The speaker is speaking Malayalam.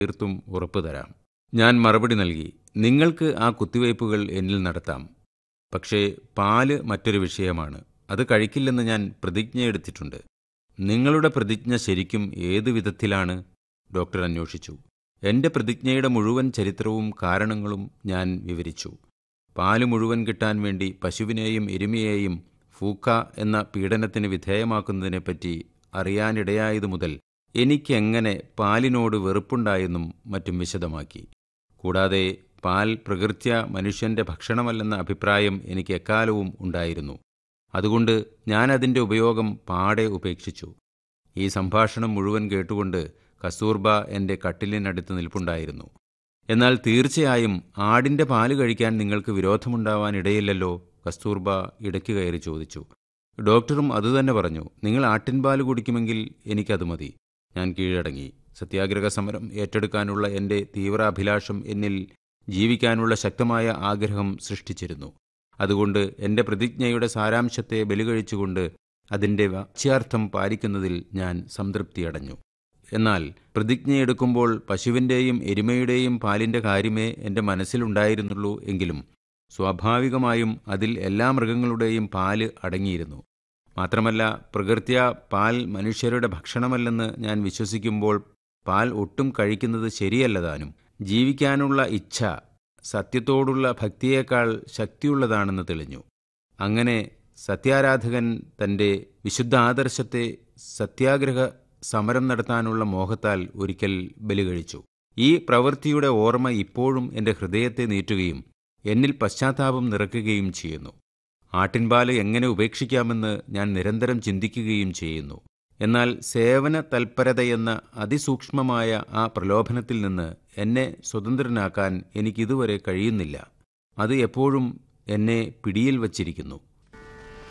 തീർത്തും ഉറപ്പു തരാം ഞാൻ മറുപടി നൽകി നിങ്ങൾക്ക് ആ കുത്തിവയ്പ്പുകൾ എന്നിൽ നടത്താം പക്ഷേ പാല് മറ്റൊരു വിഷയമാണ് അത് കഴിക്കില്ലെന്ന് ഞാൻ പ്രതിജ്ഞയെടുത്തിട്ടുണ്ട് നിങ്ങളുടെ പ്രതിജ്ഞ ശരിക്കും ഏതു വിധത്തിലാണ് ഡോക്ടർ അന്വേഷിച്ചു എൻ്റെ പ്രതിജ്ഞയുടെ മുഴുവൻ ചരിത്രവും കാരണങ്ങളും ഞാൻ വിവരിച്ചു പാല് മുഴുവൻ കിട്ടാൻ വേണ്ടി പശുവിനെയും എരുമയെയും ഫൂക്ക എന്ന പീഡനത്തിന് വിധേയമാക്കുന്നതിനെപ്പറ്റി അറിയാനിടയായതു മുതൽ എനിക്കെങ്ങനെ പാലിനോട് വെറുപ്പുണ്ടായെന്നും മറ്റും വിശദമാക്കി കൂടാതെ പാൽ പ്രകൃത്യ മനുഷ്യന്റെ ഭക്ഷണമല്ലെന്ന അഭിപ്രായം എനിക്ക് എക്കാലവും ഉണ്ടായിരുന്നു അതുകൊണ്ട് ഞാൻ അതിൻ്റെ ഉപയോഗം പാടെ ഉപേക്ഷിച്ചു ഈ സംഭാഷണം മുഴുവൻ കേട്ടുകൊണ്ട് കസ്തൂർബ എൻ്റെ കട്ടിലിനടുത്ത് നിൽപ്പുണ്ടായിരുന്നു എന്നാൽ തീർച്ചയായും ആടിൻ്റെ പാല് കഴിക്കാൻ നിങ്ങൾക്ക് വിരോധമുണ്ടാവാൻ ഇടയില്ലല്ലോ കസ്തൂർബ ഇടയ്ക്ക് കയറി ചോദിച്ചു ഡോക്ടറും അതുതന്നെ പറഞ്ഞു നിങ്ങൾ ആട്ടിൻപാല് കുടിക്കുമെങ്കിൽ എനിക്കത് മതി ഞാൻ കീഴടങ്ങി സത്യാഗ്രഹ സമരം ഏറ്റെടുക്കാനുള്ള എൻ്റെ തീവ്രാഭിലാഷം എന്നിൽ ജീവിക്കാനുള്ള ശക്തമായ ആഗ്രഹം സൃഷ്ടിച്ചിരുന്നു അതുകൊണ്ട് എൻ്റെ പ്രതിജ്ഞയുടെ സാരാംശത്തെ ബലികഴിച്ചുകൊണ്ട് അതിൻ്റെ വാച്യാർത്ഥം പാലിക്കുന്നതിൽ ഞാൻ സംതൃപ്തിയടഞ്ഞു എന്നാൽ പ്രതിജ്ഞയെടുക്കുമ്പോൾ പശുവിൻ്റെയും എരുമയുടെയും പാലിൻ്റെ കാര്യമേ എൻ്റെ മനസ്സിലുണ്ടായിരുന്നുള്ളൂ എങ്കിലും സ്വാഭാവികമായും അതിൽ എല്ലാ മൃഗങ്ങളുടെയും പാല് അടങ്ങിയിരുന്നു മാത്രമല്ല പ്രകൃത്യ പാൽ മനുഷ്യരുടെ ഭക്ഷണമല്ലെന്ന് ഞാൻ വിശ്വസിക്കുമ്പോൾ പാൽ ഒട്ടും കഴിക്കുന്നത് ശരിയല്ലതാനും ജീവിക്കാനുള്ള ഇച്ഛ സത്യത്തോടുള്ള ഭക്തിയേക്കാൾ ശക്തിയുള്ളതാണെന്ന് തെളിഞ്ഞു അങ്ങനെ സത്യാരാധകൻ തൻ്റെ വിശുദ്ധ ആദർശത്തെ സത്യാഗ്രഹ സമരം നടത്താനുള്ള മോഹത്താൽ ഒരിക്കൽ ബലികഴിച്ചു ഈ പ്രവൃത്തിയുടെ ഓർമ്മ ഇപ്പോഴും എൻ്റെ ഹൃദയത്തെ നീറ്റുകയും എന്നിൽ പശ്ചാത്താപം നിറയ്ക്കുകയും ചെയ്യുന്നു ആട്ടിൻപാല് എങ്ങനെ ഉപേക്ഷിക്കാമെന്ന് ഞാൻ നിരന്തരം ചിന്തിക്കുകയും ചെയ്യുന്നു എന്നാൽ സേവന തൽപരതയെന്ന അതിസൂക്ഷ്മമായ ആ പ്രലോഭനത്തിൽ നിന്ന് എന്നെ സ്വതന്ത്രനാക്കാൻ എനിക്കിതുവരെ കഴിയുന്നില്ല അത് എപ്പോഴും എന്നെ പിടിയിൽ വച്ചിരിക്കുന്നു